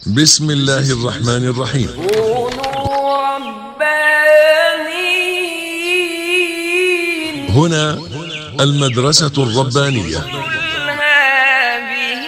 بسم الله الرحمن الرحيم كونوا ربانيين هنا المدرسة الربانية قل هذه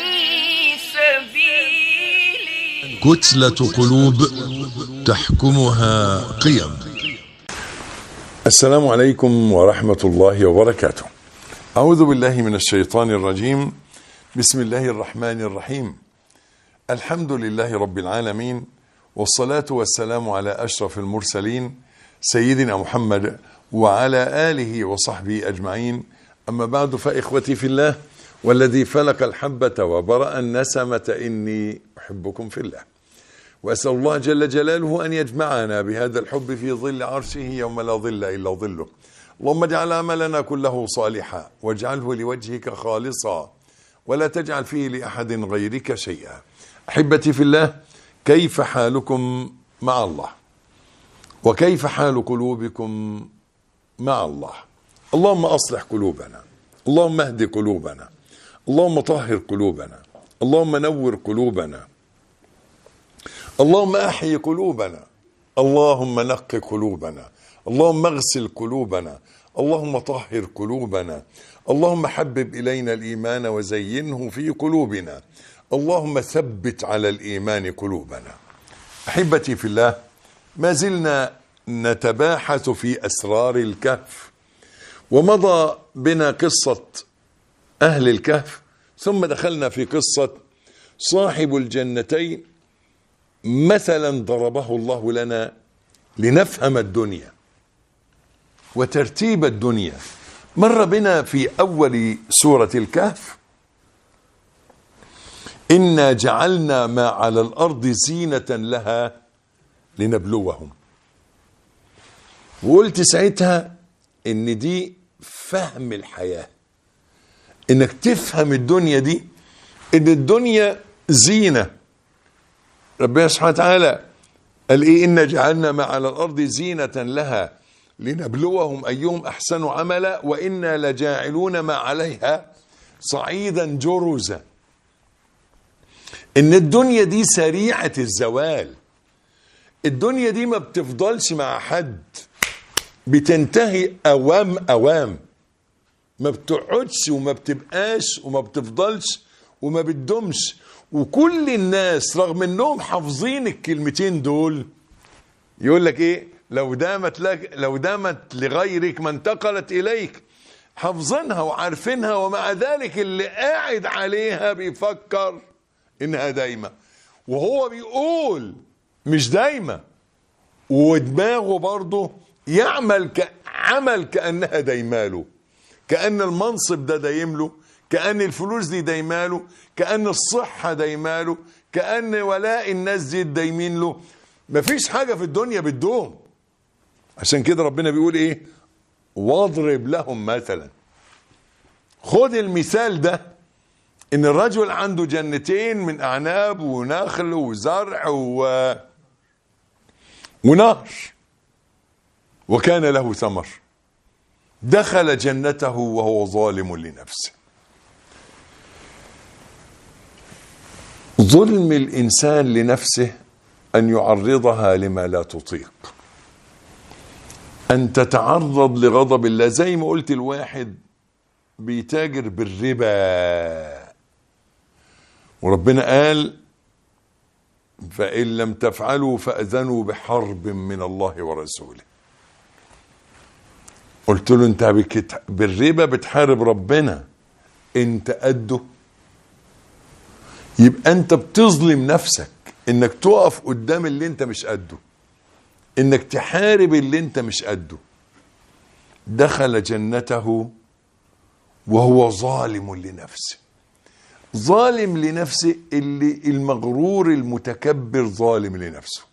سبيلي كتلة قلوب تحكمها قيم السلام عليكم ورحمة الله وبركاته أعوذ بالله من الشيطان الرجيم بسم الله الرحمن الرحيم الحمد لله رب العالمين والصلاة والسلام على أشرف المرسلين سيدنا محمد وعلى آله وصحبه أجمعين أما بعد فإخوتي في الله والذي فلق الحبة وبرأ النسمة إني أحبكم في الله وأسأل الله جل جلاله أن يجمعنا بهذا الحب في ظل عرشه يوم لا ظل إلا ظله اللهم اجعل عملنا كله صالحا واجعله لوجهك خالصا ولا تجعل فيه لأحد غيرك شيئا أحبتي في الله كيف حالكم مع الله وكيف حال قلوبكم مع الله اللهم أصلح قلوبنا اللهم اهد قلوبنا اللهم طهر قلوبنا اللهم نور قلوبنا اللهم احي قلوبنا اللهم نق قلوبنا اللهم اغسل قلوبنا اللهم طهر قلوبنا اللهم حبب الينا الايمان وزينه في قلوبنا اللهم ثبت على الايمان قلوبنا احبتي في الله ما زلنا نتباحث في اسرار الكهف ومضى بنا قصه اهل الكهف ثم دخلنا في قصه صاحب الجنتين مثلا ضربه الله لنا لنفهم الدنيا وترتيب الدنيا مر بنا في اول سوره الكهف انا جعلنا ما على الارض زينه لها لنبلوهم وقلت ساعتها ان دي فهم الحياه انك تفهم الدنيا دي ان الدنيا زينه ربنا سبحانه وتعالى قال ايه إنا جعلنا ما على الأرض زينة لها لنبلوهم أيهم أحسن عملا وإنا لجاعلون ما عليها صعيدا جرزا إن الدنيا دي سريعة الزوال الدنيا دي ما بتفضلش مع حد بتنتهي أوام أوام ما بتقعدش وما بتبقاش وما بتفضلش وما بتدومش وكل الناس رغم انهم حافظين الكلمتين دول يقول لك ايه لو دامت لك لو دامت لغيرك ما انتقلت اليك حافظينها وعارفينها ومع ذلك اللي قاعد عليها بيفكر انها دايمه وهو بيقول مش دايمه ودماغه برضه يعمل عمل كانها دايماله كان المنصب ده دايم له كأن الفلوس دي دايماله كأن الصحة دايماله كأن ولاء الناس دي دايمين له مفيش حاجة في الدنيا بتدوم عشان كده ربنا بيقول ايه واضرب لهم مثلا خد المثال ده ان الرجل عنده جنتين من اعناب ونخل وزرع و... ونهر وكان له ثمر دخل جنته وهو ظالم لنفسه ظلم الانسان لنفسه ان يعرضها لما لا تطيق ان تتعرض لغضب الله زي ما قلت الواحد بيتاجر بالربا وربنا قال فان لم تفعلوا فاذنوا بحرب من الله ورسوله قلت له انت بكت... بالربا بتحارب ربنا انت قده يبقى انت بتظلم نفسك انك تقف قدام اللي انت مش قده انك تحارب اللي انت مش قده دخل جنته وهو ظالم لنفسه ظالم لنفسه اللي المغرور المتكبر ظالم لنفسه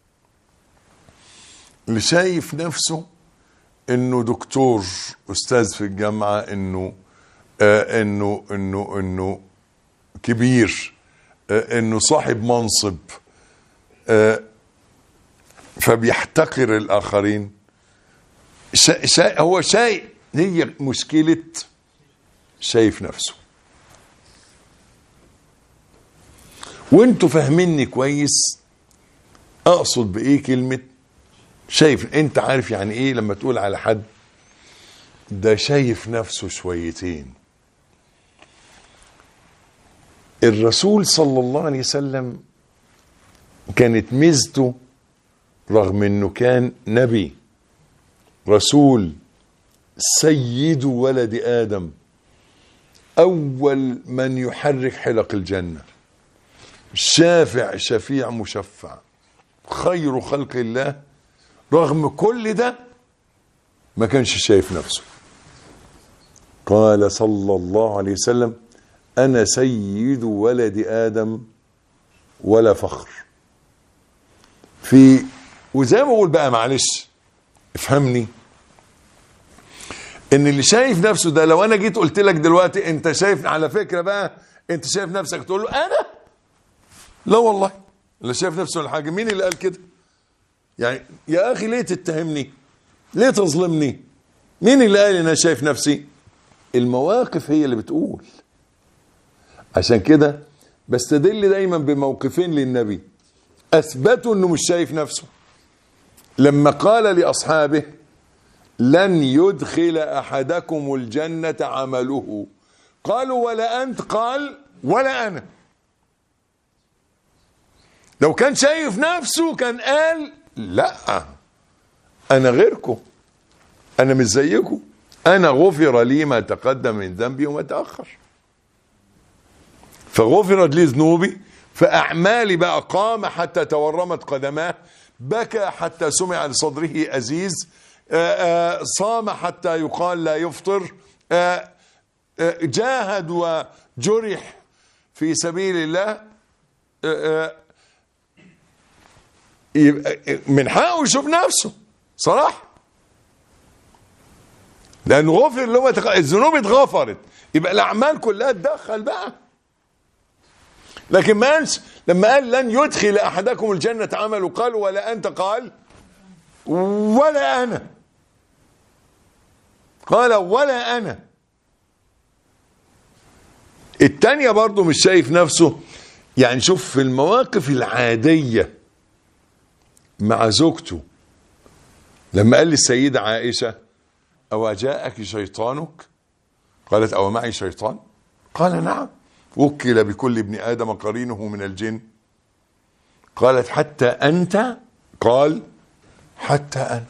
اللي شايف نفسه انه دكتور استاذ في الجامعه انه آه انه انه انه كبير آه انه صاحب منصب آه فبيحتقر الاخرين شا شا هو شايف هي مشكله شايف نفسه وانتوا فاهميني كويس اقصد بايه كلمه شايف انت عارف يعني ايه لما تقول على حد ده شايف نفسه شويتين الرسول صلى الله عليه وسلم كانت ميزته رغم انه كان نبي رسول سيد ولد ادم اول من يحرك حلق الجنه شافع شفيع مشفع خير خلق الله رغم كل ده ما كانش شايف نفسه قال صلى الله عليه وسلم انا سيد ولد ادم ولا فخر في وزي ما بقول بقى معلش افهمني ان اللي شايف نفسه ده لو انا جيت قلت لك دلوقتي انت شايف على فكره بقى انت شايف نفسك تقول له انا لا والله اللي شايف نفسه ولا حاجه مين اللي قال كده يعني يا اخي ليه تتهمني ليه تظلمني مين اللي قال انا شايف نفسي المواقف هي اللي بتقول عشان كده بستدل دايما بموقفين للنبي اثبتوا انه مش شايف نفسه لما قال لاصحابه لن يدخل احدكم الجنه عمله قالوا ولا انت قال ولا انا لو كان شايف نفسه كان قال لا انا غيركم انا مش زيكم انا غفر لي ما تقدم من ذنبي وما تاخر فغفرت لي ذنوبي فاعمالي بقى قام حتى تورمت قدماه بكى حتى سمع لصدره ازيز آآ آآ صام حتى يقال لا يفطر آآ جاهد وجرح في سبيل الله يبقى من حقه يشوف نفسه صراحه لانه غفر له ما تق... الذنوب اتغفرت يبقى الاعمال كلها تدخل بقى لكن ما قالش لما قال لن يدخل احدكم الجنه عمله قال ولا انت قال ولا انا قال ولا انا التانية برضه مش شايف نفسه يعني شوف في المواقف العادية مع زوجته لما قال للسيدة عائشة أو جاءك شيطانك قالت أو معي شيطان قال نعم وكل بكل ابن آدم قرينه من الجن قالت حتى أنت قال حتى أنا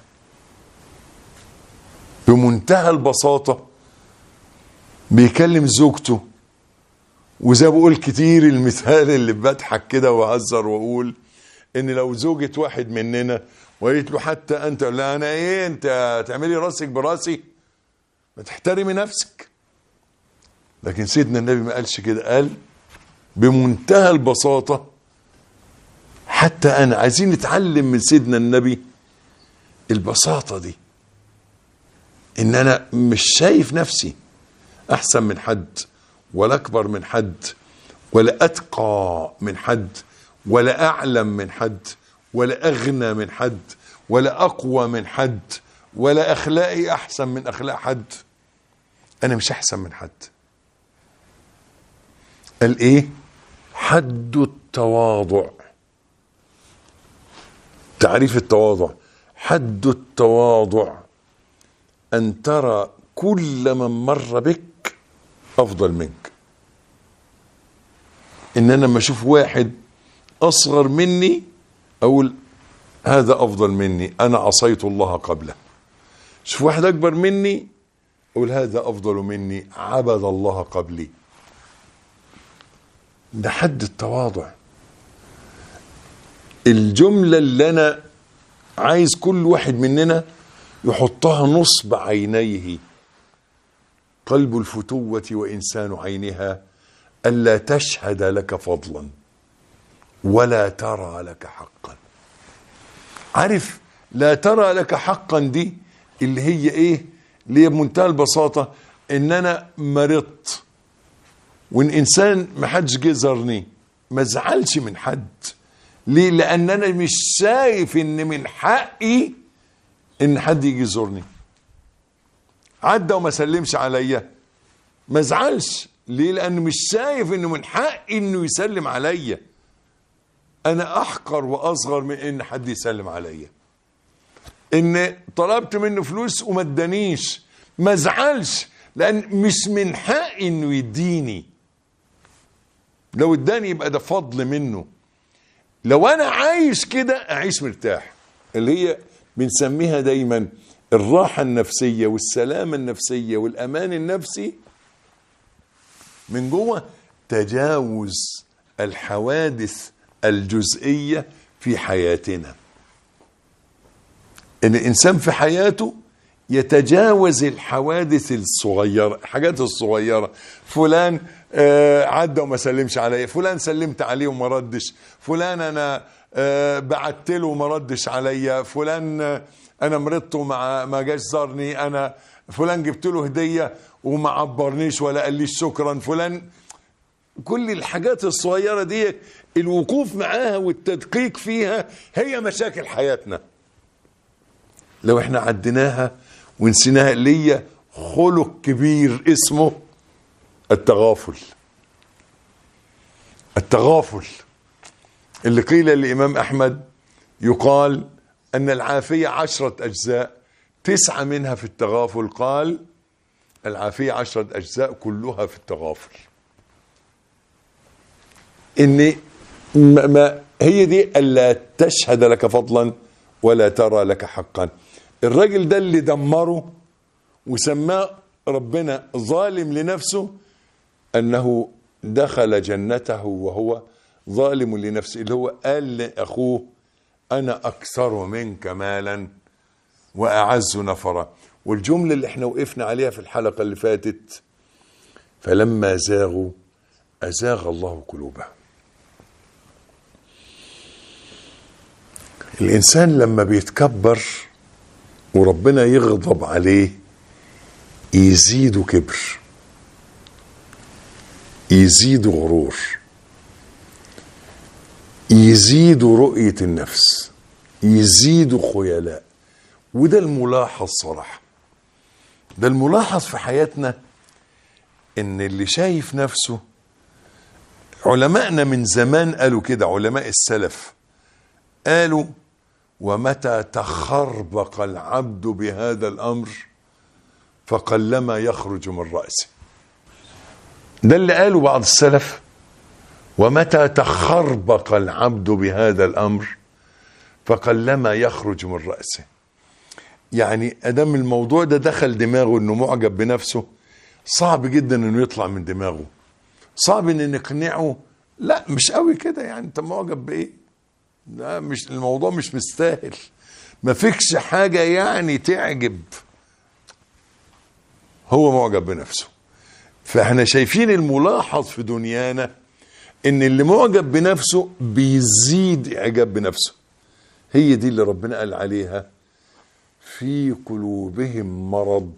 بمنتهى البساطة بيكلم زوجته وزي ما بقول كتير المثال اللي بضحك كده واهزر واقول ان لو زوجة واحد مننا وقالت له حتى انت لا انا ايه انت تعملي راسك براسي ما تحترمي نفسك لكن سيدنا النبي ما قالش كده قال بمنتهى البساطة حتى انا عايزين نتعلم من سيدنا النبي البساطة دي ان انا مش شايف نفسي احسن من حد ولا اكبر من حد ولا اتقى من حد ولا اعلم من حد ولا اغنى من حد ولا اقوى من حد ولا اخلاقي احسن من اخلاق حد انا مش احسن من حد قال ايه حد التواضع تعريف التواضع حد التواضع ان ترى كل من مر بك افضل منك ان انا لما اشوف واحد اصغر مني اقول هذا افضل مني انا عصيت الله قبله شوف واحد اكبر مني اقول هذا افضل مني عبد الله قبلي ده حد التواضع الجمله اللي انا عايز كل واحد مننا يحطها نصب عينيه قلب الفتوة وإنسان عينها ألا تشهد لك فضلا ولا ترى لك حقا عارف لا ترى لك حقا دي اللي هي ايه اللي هي بمنتهى البساطة ان انا مرضت وان انسان ما حدش جه زارني ما زعلش من حد ليه لان انا مش شايف ان من حقي ان حد يجي يزورني عدى وما سلمش عليا ما ازعلش ليه لان مش شايف انه من حقي انه يسلم عليا انا احقر واصغر من ان حد يسلم عليا ان طلبت منه فلوس وما ادانيش ما ازعلش لان مش من حقي انه يديني لو اداني يبقى ده فضل منه لو انا عايش كده اعيش مرتاح اللي هي بنسميها دايما الراحة النفسية والسلامة النفسية والأمان النفسي من جوه تجاوز الحوادث الجزئية في حياتنا ان الانسان في حياته يتجاوز الحوادث الصغيره الحاجات الصغيره فلان آه عدى وما سلمش عليا فلان سلمت عليه وما ردش فلان انا آه بعت له وما ردش عليا فلان آه انا مرضت وما ما جاش زارني انا فلان جبت له هديه وما عبرنيش ولا قال لي شكرا فلان كل الحاجات الصغيره دي الوقوف معاها والتدقيق فيها هي مشاكل حياتنا لو احنا عديناها ونسيناها ليا خلق كبير اسمه التغافل التغافل اللي قيل للإمام أحمد يقال أن العافية عشرة أجزاء تسعة منها في التغافل قال العافية عشرة أجزاء كلها في التغافل إن ما ما هي دي ألا تشهد لك فضلا ولا ترى لك حقا الراجل ده اللي دمره وسماه ربنا ظالم لنفسه انه دخل جنته وهو ظالم لنفسه اللي هو قال لاخوه انا اكثر منك مالا واعز نفرا والجمله اللي احنا وقفنا عليها في الحلقه اللي فاتت فلما زاغوا ازاغ الله قلوبهم الانسان لما بيتكبر وربنا يغضب عليه يزيد كبر يزيد غرور يزيد رؤية النفس يزيد خيلاء وده الملاحظ صراحة ده الملاحظ في حياتنا ان اللي شايف نفسه علمائنا من زمان قالوا كده علماء السلف قالوا ومتى تخربق العبد بهذا الامر فقلما يخرج من راسه ده اللي قاله بعض السلف ومتى تخربق العبد بهذا الامر فقلما يخرج من راسه يعني ادام الموضوع ده دخل دماغه انه معجب بنفسه صعب جدا انه يطلع من دماغه صعب ان نقنعه لا مش قوي كده يعني انت معجب بايه لا مش الموضوع مش مستاهل ما فيكش حاجة يعني تعجب هو معجب بنفسه فاحنا شايفين الملاحظ في دنيانا ان اللي معجب بنفسه بيزيد اعجاب بنفسه هي دي اللي ربنا قال عليها في قلوبهم مرض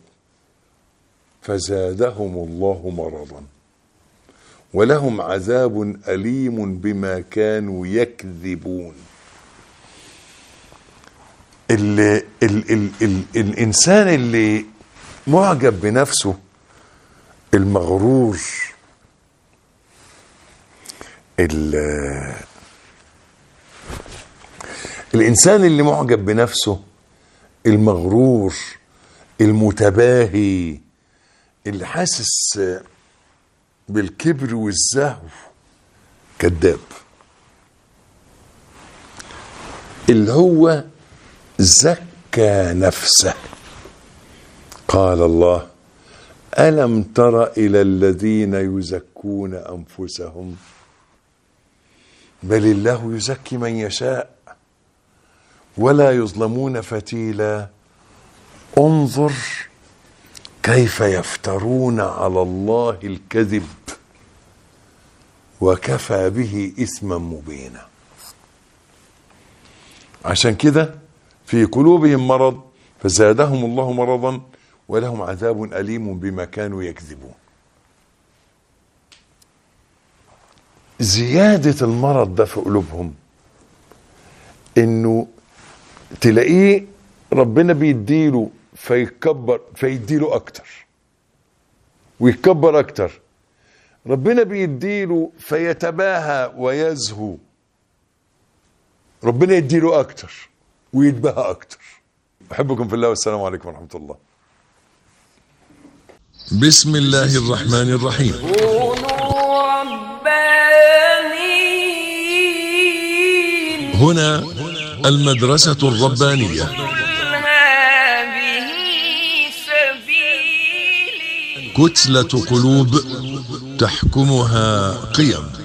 فزادهم الله مرضا ولهم عذاب أليم بما كانوا يكذبون ال ال ال ال الإنسان اللي معجب بنفسه المغرور ال الإنسان اللي معجب بنفسه المغرور المتباهي اللي حاسس بالكبر والزهو كذاب اللي هو زكى نفسه قال الله الم تر الى الذين يزكون انفسهم بل الله يزكي من يشاء ولا يظلمون فتيلا انظر كيف يفترون على الله الكذب وكفى به اثما مبينا عشان كده في قلوبهم مرض فزادهم الله مرضا ولهم عذاب اليم بما كانوا يكذبون زياده المرض ده في قلوبهم انه تلاقيه ربنا بيديله فيكبر فيديله اكتر ويكبر اكتر ربنا بيديله فيتباهى ويزهو ربنا يديله اكتر ويتباهى اكتر احبكم في الله والسلام عليكم ورحمه الله بسم الله الرحمن الرحيم كونوا ربانيين هنا المدرسة الربانية قل هذه سبيلي كتلة قلوب تحكمها قيم